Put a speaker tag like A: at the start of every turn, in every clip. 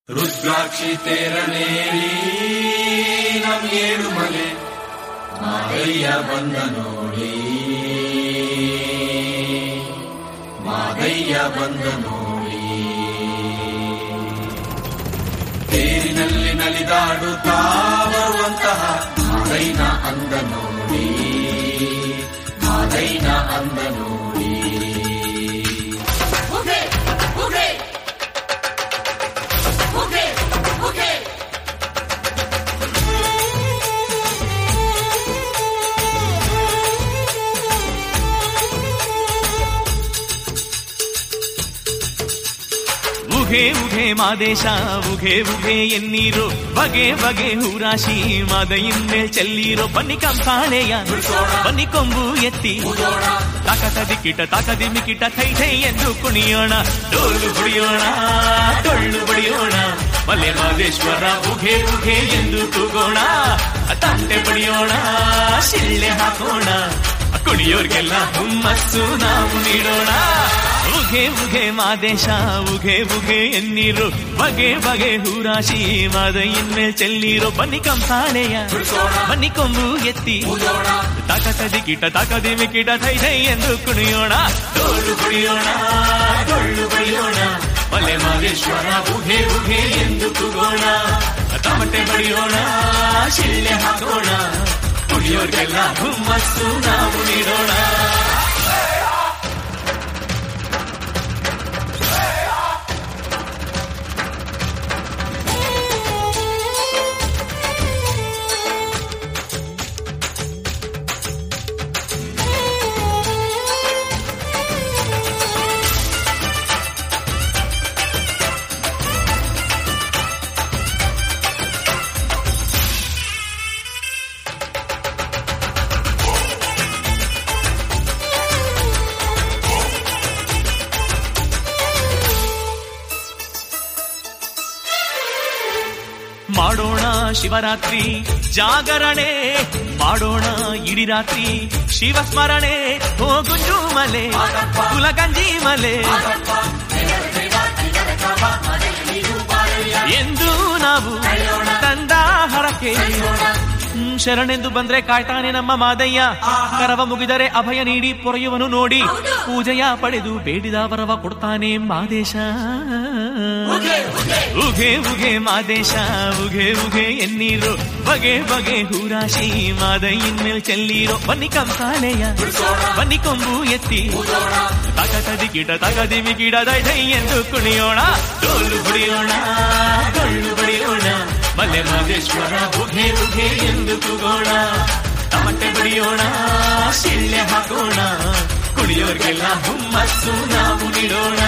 A: ರುದ್ರಾಕ್ಷಿ ತೇರನೇರಿ ನಮ್ ಏಳು ಮಲೆ ಮಾದಯ್ಯ ಬಂದ ನೋಡಿ ಮಾದಯ್ಯ ಬಂದ ನೋಡಿ ತೇರಿನಲ್ಲಿ ನಲಿದಾಡುತ್ತಾ ಬರುವಂತಹ ಮಾದೈನ ಅಂದ ನೋಡಿ ಮಾದೈನ ಅಂದ ನೋಡಿ
B: Okay, okay. Okay, okay.
C: ಉಘೆ ಉಘೆ Madesha ಉಘೆ ಉಘೆ ಎನ್ನೀರು ಬಗೆ ಬಗೆ ಹೂರಾಶಿ ಮಾದಯಿನ್ಮೇಲ್ ಚೆಲ್ಲೀರೋ ಬನ್ನಿ ಕಂಸಾಳೆಯ ಬನ್ನಿ ಕೊಂಬು ಎತ್ತಿ ತಾಕತದಿ ಕಿಟ ತಾಕದಿ ಮಿಕಿಟ ಥೈ ಥೈ ಎಂದು ಕುಣಿಯೋಣ ಡೋಲು ಹೊಡೆಯೋಣ ಟೊಳ್ಳು ಬಡಿಯೋಣ ಮಲೆ ಮಾದೇಶ್ವರ ಉಘೆ ಉಘೆ ಎಂದು ಕೂಗೋಣ ತಂಟೆ ಬಡಿಯೋಣ ಶಿಳ್ಳೆ ಹಾಕೋಣ ಕುಣಿಯೋರ್ಗೆಲ್ಲ ಹುಮ್ಮಸ್ಸು ನಾವು ನೀಡೋಣ ಉಘೆ ಉಘೆ ಮಾದೇಶ ಉಘೆ ಉಘೆ ಎನ್ನೀರು ಬಗೆ ಬಗೆ ಹೂರಾಶಿ ಮಾದ ಇನ್ಮೇಲ್ ಚೆಲ್ಲೀರೋ ಬನ್ನಿ ಕಂಸಾಳೆಯ ಬನ್ನಿ ಕೊಂಬು ಎತ್ತಿ ತಾಕತದಿ ಕಿಟ ತಾಕದಿ ಮಿಕಿಟ ಥೈ ಥೈ ಎಂದು ಕುಣಿಯೋಣ ಡೋಲು ಕುಡಿಯೋಣ ಡೊಳ್ಳು ಬಡಿಯೋಣ ಮಲೆ ಮಾದೇಶ್ವರ ಉಘೆ ಉಘೆ ಎಂದು ಕೂಗೋಣ ತಮಟೆ ಬಡಿಯೋಣ ಶಿಳ್ಳೆ ಹಾಕೋಣ ಕುಡಿಯೋರ್ಗೆಲ್ಲ ಹುಮ್ಮಸ್ಸು ನಾವು ನೀಡೋಣ ಮಾಡೋಣ ಶಿವರಾತ್ರಿ ಜಾಗರಣೆ ಮಾಡೋಣ ಇಡೀ ರಾತ್ರಿ ಶಿವಸ್ಮರಣೆ ಹೋಗುಂಜು ಮಲೆ ಕುಲಗಂಜಿ ಮಲೆ ಎಂದು ನಾವು ತಂದ ಹರಕೆ ಹ್ಮ್, ಶರಣೆಂದು ಬಂದ್ರೆ ಕಾಯ್ತಾನೆ ನಮ್ಮ ಮಾದಯ್ಯ ಕರವ ಮುಗಿದರೆ ಅಭಯ ನೀಡಿ ಪೊರೆಯುವನು ನೋಡಿ ಪೂಜೆಯ ಪಡೆದು ಬೇಡಿದ ವರವ ಕೊಡ್ತಾನೆ ಮಾದೇಶ ಉಘೆ ಉಘೆ ಮಾದೇಶ ಉಘೆ ಉಘೆ ಎನ್ನೀರು ಬಗೆ ಬಗೆ ಹೂರಾಶಿ ಮಾದಯ್ಯನ್ಮೇಲ್ ಚೆಲ್ಲೀರೋ ಬನ್ನಿ ಕಂಸಾಳೆಯ ಬನ್ನಿ ಕೊಂಬು ಎತ್ತಿ ತಾಕತದಿ ಕಿಟ ತಗದಿ ಮಿಗಿಡ ದೈ ದೈ ಎಂದು ಕುಣಿಯೋಣ ಡೋಲು ಹೊಡೆಯೋಣ ಡೊಳ್ಳು ಬಡಿಯೋಣ ಮಲೆ ಮಾದೇಶ್ವರ ಉಘೆ ಉಘೆ ಎಂದು ಕೂಗೋಣ ತಮಟೆ ಬಡಿಯೋಣ ಶಿಳ್ಳೆ ಹಾಕೋಣ ಕುಡಿಯೋರ್ಗೆಲ್ಲ ಹುಮ್ಮಸ್ಸು ನಾವು ನೀಡೋಣ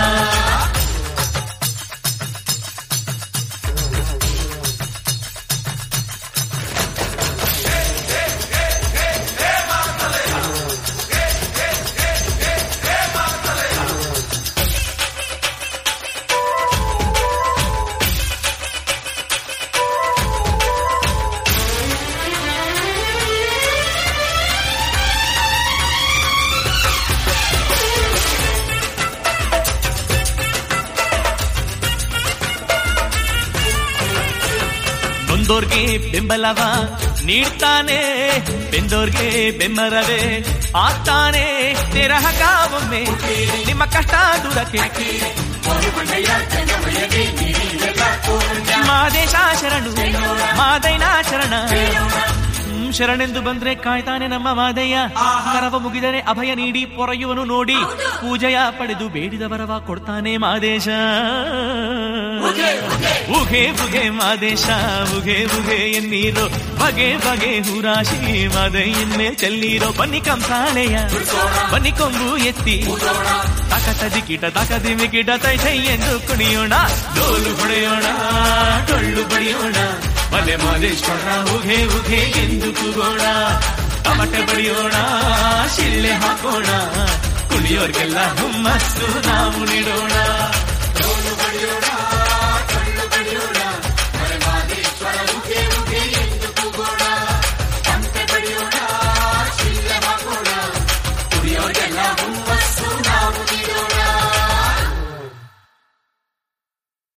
C: ನೊಂದೋರ್ಗೆ ಬೆಂಬಲವ ನೀಡ್ತಾನೆ ಬೆಂದೋರ್ಗೆ ಬೆಂಬಲವೇ ಆಗ್ತಾನೆ ತೆರಹಕ ಒಮ್ಮೆ ನಿಮ್ಮ ಕಷ್ಟ ದೂರಕ್ಕೆ ಮಾದೇಶ ಶರಣು ಮಾದೈನ ಶರಣ ಹ್ಮ್, ಶರಣೆಂದು ಬಂದ್ರೆ ಕಾಯ್ತಾನೆ ನಮ್ಮ ಮಾದಯ್ಯ ಕರವ ಮುಗಿದರೆ ಅಭಯ ನೀಡಿ ಪೊರೆಯುವನು ನೋಡಿ ಪೂಜೆಯ ಪಡೆದು ಬೇಡಿದ ವರವ ಕೊಡ್ತಾನೆ ಮಾದೇಶ ಉಘೆ ಉಘೆ ಮಾದೇಶ ಉಘೆ ಉಘೆ ಎನ್ನೀರೋ ಬಗೆ ಬಗೆ ಹೂರಾಶಿ ಮಾದಯ್ಯನ್ನೇ ಚೆಲ್ಲೀರೋ ಬನ್ನಿ ಕಂಸಾಳೆಯ ಬನ್ನಿ ಕೊಂಬು ಎತ್ತಿ ತಾಕತದಿ ಕಿಟ ತಾಕದಿ ಮಿಕಿಟ ತೈ ತೈ ಎಂದು ಕುಣಿಯೋಣ ಡೋಲು ಹೊಡೆಯೋಣ ಡೊಳ್ಳು ಬಡಿಯೋಣ ಮಲೆ ಮಾದೇಶ್ವರ ಉಘೆ ಉಘೆ ಎಂದು ಕೂಗೋಣ ಟಮಟೆ ಬಡಿಯೋಣ ಶಿಳ್ಳೆ ಹಾಕೋಣ ಕುಣಿಯೋರ್ಗೆಲ್ಲ ಹುಮ್ಮಸ್ಸು ನಾವು ನೀಡೋಣ
A: ಡೋಲು ಬಡಿಯೋಣ